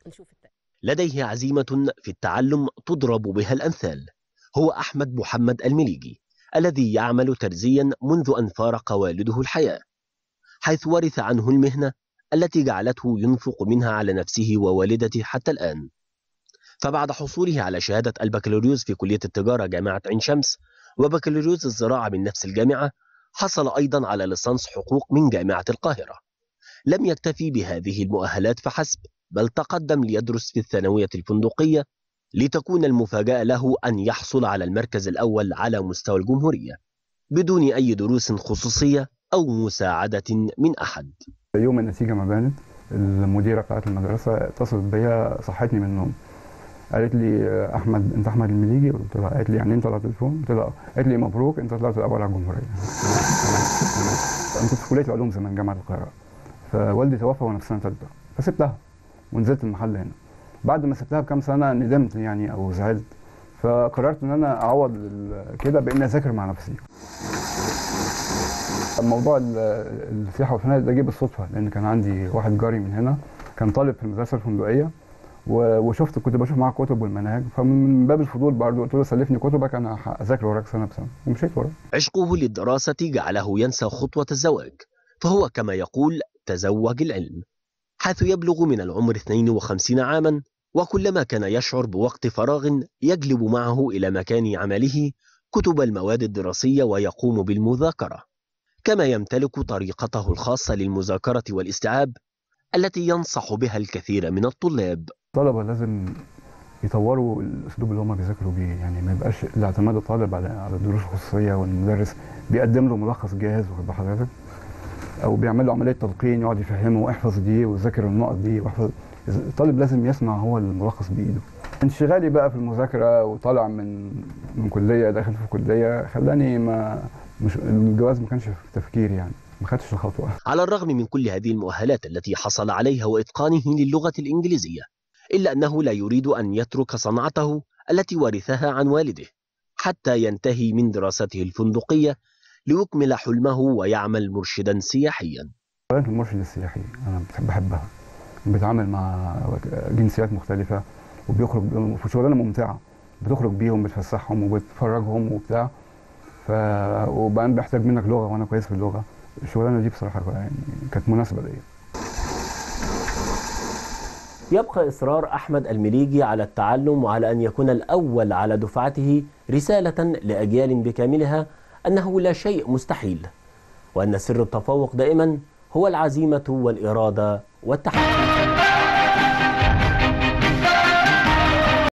نشوف التاني. لديه عزيمة في التعلم تضرب بها الأمثال هو أحمد محمد المليجي الذي يعمل ترزيا منذ أن فارق والده الحياة حيث ورث عنه المهنة التي جعلته ينفق منها على نفسه ووالدته حتى الآن فبعد حصوله على شهادة البكالوريوس في كلية التجارة جامعة عين شمس وبكالوريوس الزراعة من نفس الجامعة حصل أيضا على ليسانس حقوق من جامعة القاهرة لم يكتفي بهذه المؤهلات فحسب بل تقدم ليدرس في الثانوية الفندقية لتكون المفاجأة له أن يحصل على المركز الأول على مستوى الجمهورية بدون أي دروس خصوصية أو مساعدة من أحد يوم النتيجة ما بانت المديرة بتاعت المدرسة اتصلت بيا صحتني من النوم قالت لي احمد انت احمد المليجي قلت لها قالت لي يعني انت على التليفون قلت لها قالت لي مبروك انت طلعت الاول على الجمهوريه انا كنت في كليه العلوم زمان جامعه القاهره فوالدي توفى وانا في سنه ثالثه فسبتها ونزلت المحل هنا بعد ما سبتها بكام سنه ندمت يعني او زعلت فقررت ان انا اعوض كده باني اذاكر مع نفسي موضوع السياحه والفنادق ده جه بالصدفه لان كان عندي واحد جاري من هنا كان طالب في المدرسه الفندقيه وشفت كنت بشوف معاه كتب والمناهج فمن باب الفضول برضه قلت له سلفني كتبك انا اذاكر وراك سنه بسنه ومشيت وراه عشقه للدراسة جعله ينسى خطوة الزواج فهو كما يقول تزوج العلم حيث يبلغ من العمر 52 عاما وكلما كان يشعر بوقت فراغ يجلب معه إلى مكان عمله كتب المواد الدراسية ويقوم بالمذاكرة كما يمتلك طريقته الخاصة للمذاكرة والاستيعاب التي ينصح بها الكثير من الطلاب الطلبه لازم يطوروا الاسلوب اللي هم بيذاكروا بيه يعني ما يبقاش الاعتماد الطالب على على الدروس الخصوصيه والمدرس بيقدم له ملخص جاهز واخد حضرتك او بيعمل له عمليه تلقين يقعد يفهمه احفظ دي وذاكر النقط دي واحفظ الطالب لازم يسمع هو الملخص بايده انشغالي بقى في المذاكره وطالع من من كليه داخل في كليه خلاني ما مش الجواز ما كانش في تفكيري يعني ما خدتش الخطوه على الرغم من كل هذه المؤهلات التي حصل عليها وإتقانه للغة الإنجليزية إلا أنه لا يريد أن يترك صنعته التي ورثها عن والده حتى ينتهي من دراسته الفندقية ليكمل حلمه ويعمل مرشدا سياحيا شغلانه المرشد السياحي انا بحبها بيتعامل مع جنسيات مختلفه وبيخرج في شغلانه ممتعه بتخرج بيهم بتفسحهم وبتفرجهم وبتاع ف وبعدين بيحتاج منك لغه وانا كويس في اللغه الشغلانه دي بصراحه يعني كانت مناسبه ليا يبقى إصرار أحمد المليجي على التعلم وعلى أن يكون الأول على دفعته رسالة لأجيال بكاملها أنه لا شيء مستحيل وأن سر التفوق دائما هو العزيمة والإرادة والتحدي